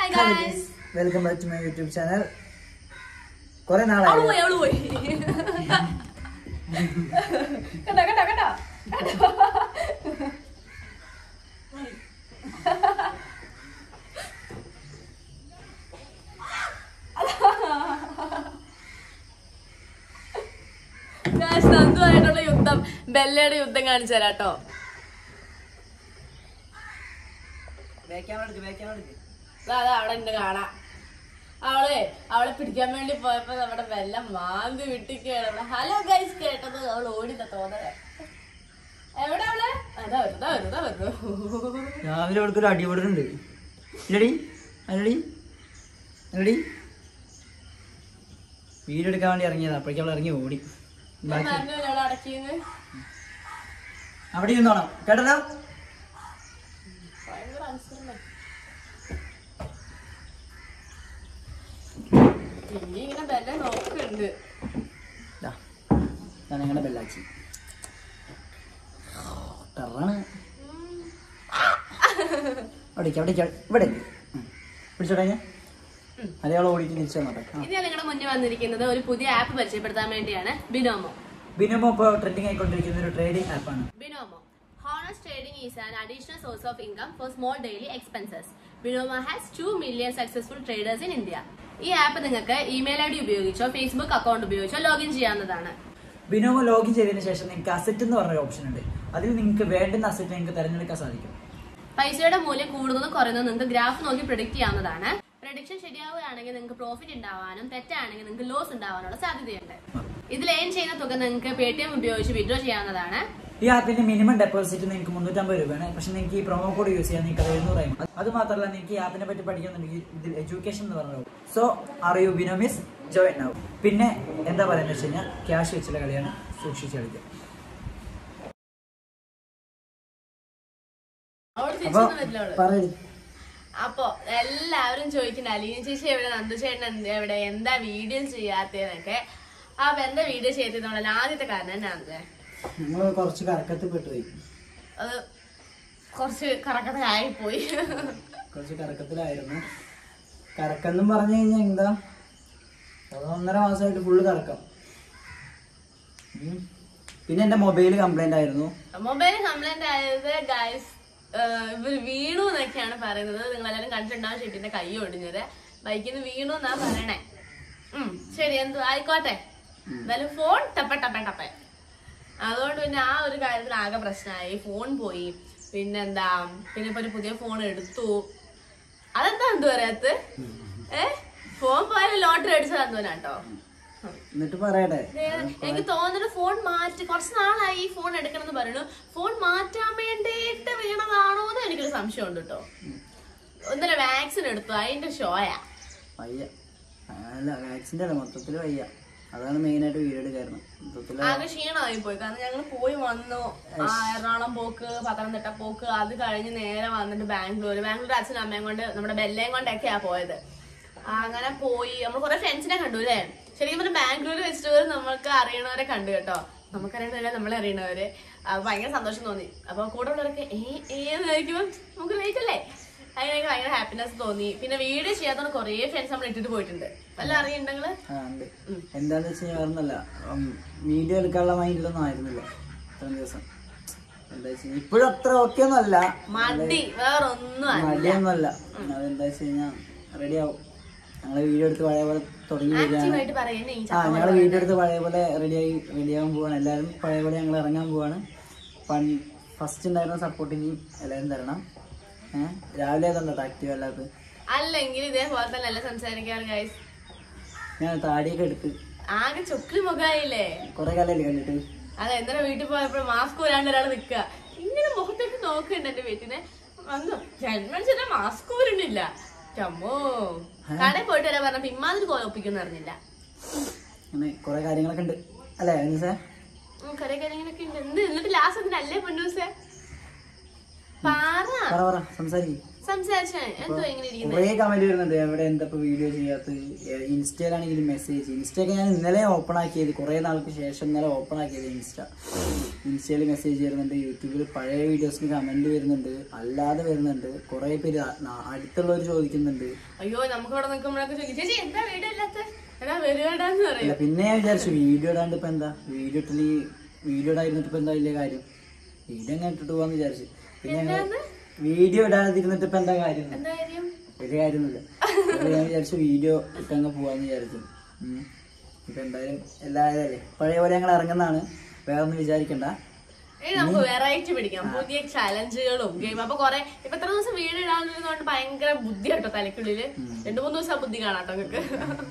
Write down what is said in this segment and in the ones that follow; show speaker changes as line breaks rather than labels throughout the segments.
Guys
welcome back to my YouTube channel കുറെ
അവള്
നാളായി
പോയി അവള് പോയി കണ്ടോ കണ്ടോ കണ്ടോ Guys, നന്ദുമായിട്ടുള്ള യുദ്ധം ബെല്ലയുടെ യുദ്ധം കാണിച്ചു തരാട്ടോ ദാ, ദാ അവിടെ ഉണ്ട് കാണാം അവളെ അവളെ പിടിക്കാൻ വേണ്ടി പോയപ്പോ നമ്മുടെ വെല്ലം മാന്തി വിട്ടിക്കാണ് ഹലോ ഗൈസ് കേട്ടത് അവൾ ഓടില്ല തോന്നല എവിടെ അവള് അതാ വരുതാ വരുതാ വരുന്നു
രാവിലെ അവൾക്ക് ഒരു അടിപൊളിയുണ്ട് ഇല്ലടി അല്ലടി അല്ലടി വീഡിയോ എടുക്കാൻ വേണ്ടി ഇറങ്ങിയതാ അപ്പോഴേക്കും അവൾ ഇറങ്ങി ഓടി ബാക്കി
അവിടെ അടക്കിയെന്ന്
അവിടെ ഇരുന്നോണം കേട്ടല്ലോ
ഭയങ്കര അനുസരണ ഇനി ഇങ്ങനെ ബെല്ല നോക്കുന്നുണ്ട്
ദാ, ഇതാണ് ഞങ്ങളുടെ ബെല്ലാച്ചി ടെറാണ് അവിടേക്ക് അവിടേക്ക് ഇവിടെ പിടിച്ചോട്ടെ ഞാൻ അതേ അവൾ ഓടിയിട്ട് തിരിച്ചു വന്നോട്ടെ ആ
ഇത് ഞാൻ നിങ്ങളുടെ മുന്നിൽ വന്നിരിക്കുന്നത് ഒരു പുതിയ ആപ്പ് പരിചയപ്പെടുത്താൻ വേണ്ടിയാണ് ബിനോമോ
ബിനോമോ ഇപ്പോൾ ട്രെൻഡിങ് ആയിക്കൊണ്ടിരിക്കുന്ന ഒരു ട്രേഡിംഗ് ആപ്പാണ്
Binomo. Honest trading is an additional source of income for small daily expenses. Binomo has 2 million successful traders in India. ഈ ആപ്പ് നിങ്ങൾക്ക് ഇമെയിൽ ഐ ഡി ഉപയോഗിച്ചോ ഫേസ്ബുക്ക് അക്കൗണ്ട് ഉപയോഗിച്ചോ ലോഗിൻ ചെയ്യാവുന്നതാണ്
Binomo login ചെയ്തതിന് ശേഷം നിങ്ങൾക്ക് അസറ്റ് എന്ന് പറഞ്ഞൊരു ഓപ്ഷൻ ഉണ്ട് അതിൽ നിങ്ങൾക്ക് വേണ്ടുന്ന അസറ്റ് നിങ്ങൾക്ക് തിരഞ്ഞെടുക്കാൻ സാധിക്കും
പൈസയുടെ മൂല്യം കൂടുന്നതും കുറയുന്നതും നിങ്ങൾക്ക് ഗ്രാഫ് നോക്കി പ്രിഡിക്റ്റ് ചെയ്യാവുന്നതാണ് പ്രഡിക്ഷൻ ശരിയാവുകയാണെങ്കിൽ നിങ്ങൾക്ക് പ്രോഫിറ്റ് ഉണ്ടാവാനും തെറ്റാണെങ്കിൽ നിങ്ങൾക്ക് ലോസ് ഉണ്ടാവാനുള്ള സാധ്യതയുണ്ട് ഇതിൽ ഏൺ ചെയ്യുന്ന തുക നിങ്ങൾക്ക് പേ ടി എം ഉപയോഗിച്ച് വിഡ്രോ ചെയ്യാവുന്നതാണ്
ഈ ആപ്പിന്റെ മിനിമം ഡെപ്പോസിറ്റ് നിങ്ങൾക്ക് മുന്നൂറ്റമ്പത് രൂപയാണ് പക്ഷെ നിങ്ങൾക്ക് ഈ പ്രൊമോ കോഡ് യൂസ് ചെയ്യാൻ നിങ്ങൾക്ക് അത് എഴുന്നൂറായി അത് മാത്രമല്ല നിങ്ങൾക്ക് ഈ ആപ്പിനെ പറ്റി പഠിക്കുന്നുണ്ടെങ്കിൽ ഇതിൽ എഡ്യൂക്കേഷൻ എന്ന് പറഞ്ഞു സോ ആർ യു ബിനോമിസ് ജോയിൻ ആവും പിന്നെ എന്താ പറയുന്നത് വെച്ച് കഴിഞ്ഞാൽ ക്യാഷ് വെച്ചുള്ള കളിയാണ് സൂക്ഷിച്ച് കളിക്കുക
അവിടെ
അപ്പൊ
തിരിച്ചൊന്നും വരില്ല അവള്
പറയടി
അപ്പൊ എല്ലാവരും ചോദിക്കുന്ന അലീന ചേച്ചി എവിടെ നന്ദു ചേട്ടൻ എന്ത് എവിടെ എന്താ വീഡിയോ ചെയ്യാത്തതെന്നൊക്കെ അപ്പൊ എന്താ വീഡിയോ ചെയ്തതെന്നുള്ള ആദ്യത്തെ കാരണം എന്നാണ്
നിങ്ങൾ കുറച്ച് കറക്കത്തിൽ പെട്ടുപോയി
അത് കുറച്ച് കറക്കത്തായി പോയി
കുറച്ച് കറക്കത്തിലായിരുന്നു കറക്കെന്നും പറഞ്ഞു കഴിഞ്ഞാൽ എന്താ ഒന്നര മാസമായിട്ട് ഫുള്ള് കറക്കം ഉം. പിന്നെ എൻ്റെ മൊബൈൽ കംപ്ലൈന്റ് ആയിരുന്നു
മൊബൈൽ കംപ്ലൈന്റ് ആയത് ഗൈസ് ഇവർ വീണു എന്നൊക്കെയാണ് പറയുന്നത് നിങ്ങൾ എല്ലാവരും കണ്ടിട്ടുണ്ടാവും ഷെട്ടിന്റെ കൈ ഒടിഞ്ഞത് ബൈക്കിൽ നിന്ന് വീണു എന്നാ പറയണേ ഉം ശരി എന്തു ആയിക്കോട്ടെ എന്തായാലും ഫോൺ ടപ്പ ടപ്പ ടപ്പ അതുകൊണ്ട് പിന്നെ ആ ഒരു കാര്യത്തിൽ ആകെ പ്രശ്നമായി ഫോൺ പോയി പിന്നെന്താ പിന്നെ ഇപ്പൊ ഒരു പുതിയ ഫോൺ എടുത്തു അതെന്താ എന്തു പറയാത്ത ഏ ഫോൺ പോയാലും ലോട്ടറി അടിച്ചതാന്ന് കേട്ടോ
എന്നിട്ട് പറയട്ടെ
എനിക്ക് തോന്നുന്നു ഫോൺ മാറ്റി കുറച്ച് നാളായി ഈ ഫോൺ എടുക്കണമെന്ന് പറയുന്നു ഫോൺ മാറ്റാൻ വേണ്ടിയിട്ട് വീണതാണോ എന്ന് എനിക്കൊരു സംശയം ഉണ്ട് കേട്ടോ ഒന്നര വാക്സിൻ എടുത്തു അതിന്റെ ഷോയാ
വയ്യ അല്ല വാക്സിൻ്റെ അല്ല മൊത്തത്തിൽ വയ്യ അതാണ് മെയിനായിട്ട് വീഡിയോ എടുക്കായിരുന്നു മൊത്തത്തിൽ
ആകെ ക്ഷീണമായി പോയി കാരണം ഞങ്ങൾ പോയി വന്നു ആ എറണാകുളം പോക്ക് പത്തനംതിട്ട പോക്ക് അത് കഴിഞ്ഞ് നേരെ വന്നിട്ട് ബാംഗ്ലൂർ ബാംഗ്ലൂർ അച്ഛനും അമ്മയും കൊണ്ട് നമ്മുടെ ബെല്ലയും കൊണ്ടൊക്കെയാ പോയത് ആ, അങ്ങനെ പോയി നമ്മൾ കുറെ ഫ്രണ്ട്സിനെ കണ്ടു അല്ലേ ശരിക്കും പറഞ്ഞാൽ ബാംഗ്ലൂർ വെച്ചിട്ട് പോലും നമ്മൾക്ക് അറിയണവരെ കണ്ടു കേട്ടോ നമുക്കറിയണവരെ നമ്മളെ അറിയണവര് അപ്പൊ ഭയങ്കര സന്തോഷം തോന്നി അപ്പൊ കൂടെ ഉള്ളവരൊക്കെ ഏ ഏന്ന് ചോദിക്കുമ്പോൾ നമുക്ക് ചോദിക്കല്ലേ അതിനൊക്കെ ഭയങ്കര ഹാപ്പിനെസ് തോന്നി പിന്നെ വീഡിയോ ചെയ്യാത്തോണ്ട് കുറേ ഫ്രണ്ട്സ് നമ്മൾ ഇട്ടിട്ട് പോയിട്ടുണ്ട് വല്ല അറിയണ്ടെങ്കില്
ആ ഉണ്ട് എന്താന്ന് വെച്ച് കഴിഞ്ഞാൽ വേറൊന്നല്ല വീഡിയോ എടുക്കാനുള്ള മൈൻഡിലൊന്നും ആയിരുന്നില്ല ഇത്രയും ദിവസം എന്താ വെച്ച് കഴിഞ്ഞാൽ ഇപ്പോഴും അത്ര ഓക്കെ ഒന്നും അല്ല
മടി വേറൊന്നും അല്ല
മടിയൊന്നുമല്ല അതെന്താ വെച്ച് കഴിഞ്ഞാൽ റെഡി ആവും ഞങ്ങള് വീഡിയോ എടുത്ത് പഴയ പോലെ തുടങ്ങി വരികയാണ്
ആക്റ്റീവായിട്ട് പറയുന്നേ ഈ
ആ ഞങ്ങൾ വീഡിയോ എടുത്ത് പഴയ പോലെ റെഡിയായി റെഡിയാകാൻ പോവാണ് എല്ലാവരും പഴയ പോലെ ഞങ്ങൾ ഇറങ്ങാൻ പോവാണ് പൺ ഫസ്റ്റ് ഉണ്ടായിരുന്ന സപ്പോർട്ട് ഇനിയും എല്ലാവരും തരണം ഏഹ് രാവിലെ ഏതുണ്ടോ ആക്റ്റീവ് അല്ലാത്തത്
അല്ലെങ്കിൽ ഇതേപോലെ തന്നെ അല്ല സംസാരിക്കാറ് ഗൈസ്
ഞാൻ താടിയൊക്കെ എടുത്ത്
ആകെ ചൊക്കിളി മുഖായില്ലേ
കുറെ കാലമല്ലേ കണ്ടിട്ട്
അതെ ഇന്നലെ വീട്ടിൽ പോയപ്പോൾ മാസ്ക് ഊരാണ്ട് ഒരാൾ നിക്കുക ഇങ്ങനെ മുഖത്തേക്ക് നോക്കുന്നുണ്ട് എന്റെ വീട്ടിനെ വന്നു ജന്മനുഷ്യന്റെ മാസ്ക് ഊരുന്നില്ല ചമ്മോ കടയിൽ പോയിട്ട് വരാൻ പറഞ്ഞപ്പോ ഇമ്മാതിരി കോലൊപ്പിക്കുന്നു അറിഞ്ഞില്ല
അങ്ങനെ കുറെ കാര്യങ്ങളൊക്കെ ഉണ്ട് അല്ലേ അനീസേ
കറി കാര്യങ്ങളൊക്കെ ഉണ്ട് എന്ത് എന്നിട്ട് ലാസ്റ്റ് അതിന്റെ അല്ലേ പൊന്നൂസേ പാറ
പറ പറ സംസാരിക്കും
സംസാരിച്ച എന്തോ ഇങ്ങനെ ഇരിക്കുന്നത്
കുറേ കമന്റ് വരുന്നുണ്ട് എവിടെ എന്താ ഇപ്പൊ വീഡിയോ ചെയ്യാത്തത് ഇൻസ്റ്റയിലാണെങ്കിലും മെസ്സേജ് ഇൻസ്റ്റ ഒക്കെ ഞാൻ ഇന്നലെ ഓപ്പൺ ആക്കിയത് കുറെ നാൾക്ക് ശേഷം ഇന്നലെ ഓപ്പൺ ആക്കിയത് ഇൻസ്റ്റ ഇൻസ്റ്റയിൽ മെസ്സേജ് വരുന്നുണ്ട് യൂട്യൂബിൽ പഴയ വീഡിയോസിന് കമന്റ് വരുന്നുണ്ട് അല്ലാതെ വരുന്നുണ്ട് കുറെ പേര് അ- ന- അടുത്തുള്ളവർ ചോദിക്കുന്നുണ്ട്
അയ്യോ നമുക്ക് ഇവിടെ നിൽക്കുമ്പോഴൊക്കെ ചോദിക്കും ചേച്ചി എന്താ വീഡിയോ ഇല്ലാത്ത എടാ വരുവാടാന്ന്
അല്ല
പറയും
പിന്നെ ഞാൻ വിചാരിച്ചു വീഡിയോ ഇടാണ്ട് ഇപ്പൊ എന്താ വീഡിയോ ഇട്ടിട്ട് വീഡിയോ ഇടാതിരുന്നിട്ട് ഇപ്പൊ എന്താ വലിയ കാര്യം വീഡിയോ എങ്ങനെ ഇട്ടിട്ട് പോവാന്ന് വിചാരിച്ചു പിന്നെ ഞങ്ങൾ
എന്താന്ന്?
വീഡിയോ ഇടാതിരുന്നിട്ട് ഇപ്പൊ എന്താ കാര്യം
എന്താ കാര്യം
വലിയ കാര്യമൊന്നുമില്ല അപ്പൊ ഞാൻ വിചാരിച്ചു വീഡിയോ ഇട്ടങ്ങ് പോവാന്ന് വിചാരിച്ചു ഉം. ഇപ്പൊ എന്തായാലും എല്ലാവരും പഴയ പോലെ ഞങ്ങൾ ഇറങ്ങുന്നതാണ് വേറെ ഒന്നും വിചാരിക്കണ്ട
ഇനി നമുക്ക് വെറൈറ്റി പിടിക്കാം പുതിയ ചലഞ്ചുകളും ഗെയിം അപ്പൊ കൊറേ ഇപ്പൊ എത്ര ദിവസം വീട് ഇടാണ്ടിരുന്നോണ്ട് ഭയങ്കര ബുദ്ധി കേട്ടോ തലക്കുള്ളില് രണ്ടു മൂന്ന് ദിവസം ആ ബുദ്ധി കാണാട്ടോ നിങ്ങക്ക്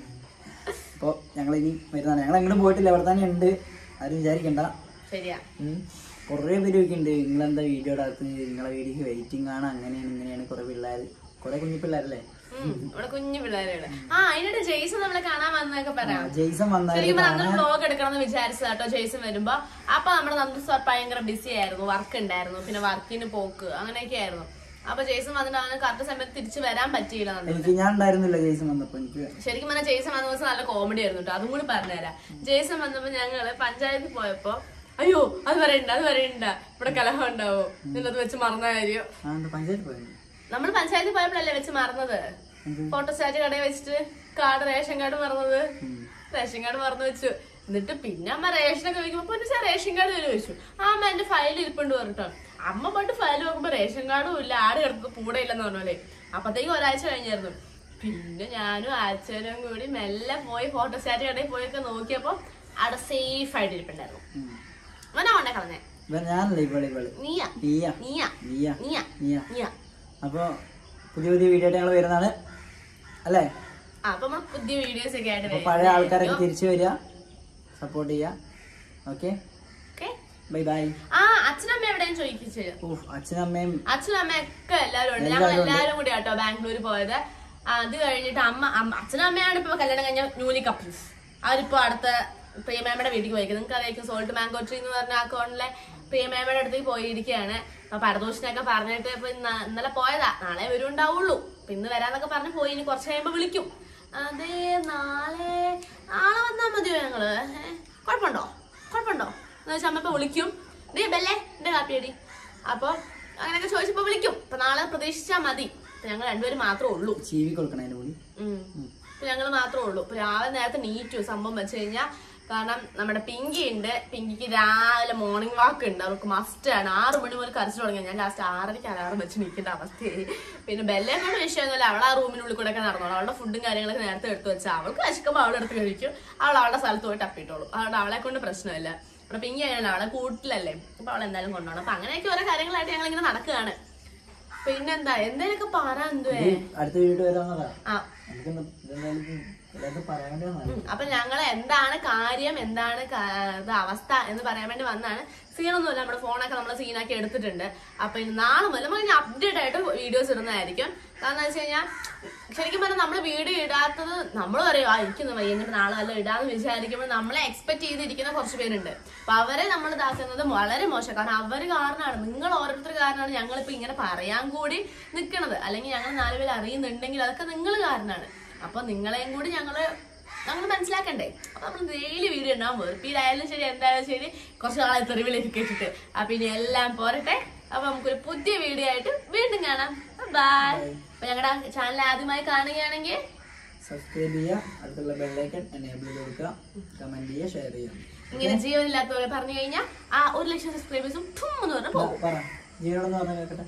അപ്പോൾ ഞങ്ങൾ ഇനി വരുന്നതാണ് ഞങ്ങൾ എങ്ങോട്ടും പോയിട്ടില്ല ഇവിടെ തന്നെ ഉണ്ട് ആരും വിചാരിക്കണ്ട
ശരിയാ
ഉം. കുറേ പേര് ചോദിക്കുന്നുണ്ട് നിങ്ങളെന്താ വീഡിയോ ഇടാത്ത നിങ്ങളെ വീഡിയോക്ക് വെയിറ്റിംഗ് ആണ് അങ്ങനെയാണ് ഇങ്ങനെയാണ് കുറേ പിള്ളേർ കുറേ കുഞ്ഞു പിള്ളേരല്ലേ
ഉം, ഇവിടെ കുഞ്ഞു പിള്ളേരുണ്ട് ആ അതിനിടെ ജെയ്സൺ നമ്മളെ കാണാൻ വന്നൊക്കെ പറയാം
ജെയ്സൺ വന്നാലും
ശരിക്കും പറഞ്ഞാൽ വ്ലോഗ് എടുക്കണം എന്ന് വിചാരിച്ചത് കേട്ടോ ജെയ്സൺ വരുമ്പോ അപ്പൊ നമ്മുടെ നന്ദു സാർ ഭയങ്കര ബിസി ആയിരുന്നു വർക്ക് ഉണ്ടായിരുന്നു പിന്നെ വർക്കിന് പോക്ക് അങ്ങനെയൊക്കെ ആയിരുന്നു അപ്പൊ ജെയ്സൺ വന്നിട്ട് അവന് കറക്റ്റ് സമയത്ത് തിരിച്ചു വരാൻ പറ്റിയില്ല നന്ദു
എനിക്ക് ഞാൻ ഉണ്ടായിരുന്നില്ല ജെയ്സൺ വന്നപ്പോൾ എനിക്ക്
ശരിക്കും പറഞ്ഞാൽ ജെയ്സൺ വന്ന ദിവസം നല്ല കോമഡി ആയിരുന്നു കേട്ടോ അതും കൂടി പറഞ്ഞുതരാം ജെയ്സൺ വന്നപ്പോ ഞങ്ങള് പഞ്ചായത്തിൽ പോയപ്പോ അയ്യോ അത് പറയണ്ട അത് പറയണ്ട ഇവിടെ കലഹം ഉണ്ടാവോ നിന്നത് വെച്ച് മറന്ന കാര്യം
ആ എന്താ പഞ്ചായത്ത് പോയത്
നമ്മൾ പഞ്ചായത്തിൽ പോയപ്പോഴല്ലേ വെച്ച് മറന്നത്
എന്ത്?
ഫോട്ടോസ്റ്റാറ്റ് കടയിൽ വെച്ചിട്ട് കാർഡ് റേഷൻ കാർഡ് മറന്നത്
ഉം.
റേഷൻ കാർഡ് മറന്നു വെച്ചു എന്നിട്ട് പിന്നെ അമ്മ റേഷനൊക്കെ വെക്കുമ്പോ പൊന്നു സാർ റേഷൻ കാർഡ് വരെ വെച്ചു ആ അമ്മ എന്റെ ഫയൽ ഇരിപ്പുണ്ട് പറഞ്ഞിട്ടോ അമ്മ പോയിട്ട് ഫയൽ നോക്കുമ്പോ റേഷൻ കാർഡും ഇല്ല ആട് കിടക്കുക കൂടെ ഇല്ലെന്ന് പറഞ്ഞോലെ അപ്പത്തേക്ക് ഒരാഴ്ച കഴിഞ്ഞായിരുന്നു പിന്നെ ഞാനും ആഴ്ചയിലും കൂടി മെല്ലെ പോയി ഫോട്ടോസ്റ്റാറ്റ് കടയിൽ പോയൊക്കെ നോക്കിയപ്പോ അവിടെ സേഫ് ആയിട്ട് ഇരിപ്പുണ്ടായിരുന്നു
ഉം.
അവനാ കൊണ്ടേ കളഞ്ഞേ
ഇവൻ ഞാനല്ല ഇവള് ഇവള്
നീയാ
നീയാ
നീയാ
നീയാ
നീയാ
നീയാ
നീയാ
അപ്പോൾ പുതിയ പുതിയ വീഡിയോ ആയിട്ട് ഞങ്ങൾ വരുന്നതാണ് അല്ലേ
ആ, അപ്പൊ നമ്മൾ പുതിയ വീഡിയോസ് ഒക്കെ ആയിട്ട്
അപ്പോൾ പഴയ ആൾക്കാരൊക്കെ തിരിച്ചു വരിക സപ്പോർട്ട് ചെയ്യുക ഓക്കെ
ഓക്കെ
ബൈ ബൈ
ആ അച്ഛനമ്മ എവിടെയും ചോദിക്കിച്ചു
ഓ അച്ഛനും അമ്മയും
അച്ഛനും അമ്മയൊക്കെ എല്ലാവരും ഉണ്ട് ഞങ്ങൾ എല്ലാവരും കൂടി കേട്ടോ ബാംഗ്ലൂർ പോയത് ആ, അത് കഴിഞ്ഞിട്ട് അമ്മ അമ്മ അച്ഛനും അമ്മയാണ് ഇപ്പൊ കല്യാണം കഴിഞ്ഞ ന്യൂലി കപ്പിൾസ് അവരിപ്പോ അടുത്ത പ്രിയമേമയുടെ വീട്ടിൽ പോയിരിക്കും നിങ്ങൾക്ക് അറിയാം സോൾട്ട് മാംഗോ ട്രീ എന്ന് പറഞ്ഞ അക്കൗണ്ടിലെ പ്രിയമേമയുടെ അടുത്തേക്ക് പോയിരിക്കുകയാണ് അപ്പൊ പരദോഷിനൊക്കെ പറഞ്ഞിട്ട് ഇപ്പൊ ഇന്ന- ഇന്നലെ പോയതാ നാളെ വരുണ്ടാവുള്ളൂ അപ്പൊ ഇന്ന് വരാന്നൊക്കെ പറഞ്ഞ് പോയി ഇനി കുറച്ച് കഴിയുമ്പോ വിളിക്കും അതെ നാളെ നാളെ വന്നാ മതിയോ ഞങ്ങള് ഏ? കുഴപ്പമുണ്ടോ കുഴപ്പമുണ്ടോ എന്ന് വെച്ചാൽ അമ്മ ഇപ്പൊ വിളിക്കും ഡേ ബെല്ലേ എന്റെ കാപ്പിയടി അപ്പൊ അങ്ങനെയൊക്കെ ചോദിച്ചപ്പോ വിളിക്കും അപ്പൊ നാളെ പ്രതീക്ഷിച്ചാ മതി അപ്പൊ ഞങ്ങൾ രണ്ടുപേരും മാത്രമേ ഉള്ളൂ
ചീവി കൊടുക്കണം അതിന് കൂടി
ഉം. അപ്പൊ ഞങ്ങള് മാത്രമേ ഉള്ളൂ അപ്പൊ രാവിലെ നേരത്തെ നീറ്റു സംഭവം വെച്ച് കഴിഞ്ഞാൽ കാരണം നമ്മുടെ പിങ്കി ഉണ്ട് പിങ്കിക്ക് രാവിലെ മോർണിംഗ് വാക്ക് ഉണ്ട് അവർക്ക് മസ്റ്റ് ആണ് ആറ് മണി മുതൽ കരച്ചു തുടങ്ങി ഞാൻ ലാസ്റ്റ് ആറരയ്ക്ക് അലാറം വെച്ച് നിൽക്കേണ്ട അവസ്ഥയായി പിന്നെ ബെല്ലെ കൊണ്ട് വിഷയമൊന്നുമില്ല അവൾ ആ റൂമിനുള്ളിൽ കൂടെ ഒക്കെ നടന്നോളൂ അവളുടെ ഫുഡും കാര്യങ്ങളൊക്കെ നേരത്തെ എടുത്തു വെച്ചാൽ അവൾക്ക് വിശക്കുമ്പോൾ അവളുടെ അടുത്ത് കഴിക്കും അവൾ അവളുടെ സ്ഥലത്ത് പോയിട്ട് അപ്പിട്ടോളൂ അതുകൊണ്ട് അവളെ കൊണ്ട് പ്രശ്നമില്ല നമ്മുടെ പിങ്കി ആയാലും അവളെ കൂട്ടിലല്ലേ അപ്പൊ അവൾ എന്തായാലും കൊണ്ടുപോകണം അപ്പൊ അങ്ങനെയൊക്കെ ഓരോ കാര്യങ്ങളായിട്ട് ഞങ്ങൾ ഇങ്ങനെ നടക്കുകയാണ് പിന്നെന്താ എന്തേലൊക്കെ പറ എന്തുവേ
അടുത്ത വീഡിയോ വരാമെന്നതാ
ആ
നമുക്ക് ഇതെന്തായാലും എല്ലാവർക്കും പറയാൻ വേണ്ടിയാണ്
ഉം. അപ്പൊ ഞങ്ങൾ എന്താണ് കാര്യം എന്താണ് കാ- ഇത് അവസ്ഥ എന്ന് പറയാൻ വേണ്ടി വന്നാണ് സീനൊന്നുമില്ല നമ്മുടെ ഫോണൊക്കെ നമ്മൾ സീനാക്കി എടുത്തിട്ടുണ്ട് അപ്പൊ ഇനി നാളെ മുതൽ നമ്മൾ ഇനി അപ്ഡേറ്റ് ആയിട്ട് വീഡിയോസ് ഇടുന്നതായിരിക്കും കാരണം വെച്ച് കഴിഞ്ഞാൽ ശരിക്കും പറഞ്ഞാൽ നമ്മൾ വീഡിയോ ഇടാത്തത് നമ്മൾ പറയും ആ എനിക്കൊന്നും വയ്യ എന്നിട്ട് നാളെ വല്ല ഇടാന്ന് വിചാരിക്കുമ്പോൾ നമ്മളെ എക്സ്പെക്ട് ചെയ്തിരിക്കുന്ന കുറച്ച് പേരുണ്ട് അപ്പൊ അവരെ നമ്മൾ ഇതാക്കുന്നത് വളരെ മോശം കാരണം അവർ കാരണമാണ് നിങ്ങൾ ഓരോരുത്തർ കാരണമാണ് ഞങ്ങളിപ്പോ ഇങ്ങനെ പറയാൻ കൂടി നിൽക്കുന്നത് അല്ലെങ്കിൽ ഞങ്ങൾ നാലുപേർ അറിയുന്നുണ്ടെങ്കിൽ അതൊക്കെ നിങ്ങൾ കാരണമാണ് അപ്പൊ നിങ്ങളെയും കൂടി ഞങ്ങള് ഞങ്ങൾ മനസ്സിലാക്കണ്ടേ അപ്പൊ നമ്മൾ ഡെയിലി വീഡിയോ ഉണ്ടാവും വെറുപ്പിയിലായാലും ശരി എന്തായാലും ശരി കുറച്ച് നാളെ തെറിവിലേക്ക് കേട്ടിട്ട് അപ്പൊ ഇനി എല്ലാം പോരട്ടെ അപ്പൊ നമുക്കൊരു പുതിയ വീഡിയോ ആയിട്ട് വീണ്ടും കാണാം ബൈ അപ്പൊ ഞങ്ങളുടെ ചാനൽ ആദ്യമായി കാണുകയാണെങ്കിൽ
സബ്സ്ക്രൈബ് ചെയ്യുക അടുത്തുള്ള ബെല്ലൈക്കൺ എനേബിൾ ചെയ്ത് കൊടുക്കുക കമന്റ് ചെയ്യുക ഷെയർ ചെയ്യുക
ഇങ്ങനെ ജീവനില്ലാത്തവരെ പറഞ്ഞു കഴിഞ്ഞാൽ ആ ഒരു ലക്ഷം സബ്സ്ക്രൈബേഴ്സും എന്ന് പറഞ്ഞ പോകും
പറ ജീവനോടെന്ന് പറഞ്ഞ കേക്കട്ടെ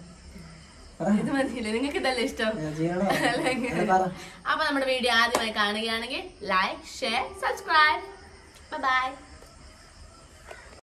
പറ
ഇത് മതിയില്ലേ നിങ്ങൾക്ക് ഇതല്ലേ ഇഷ്ടം
ജീവനോട് പറ
അപ്പൊ നമ്മുടെ വീഡിയോ ആദ്യമായി കാണുകയാണെങ്കിൽ ലൈക്ക് ഷെയർ സബ്സ്ക്രൈബ് ബൈ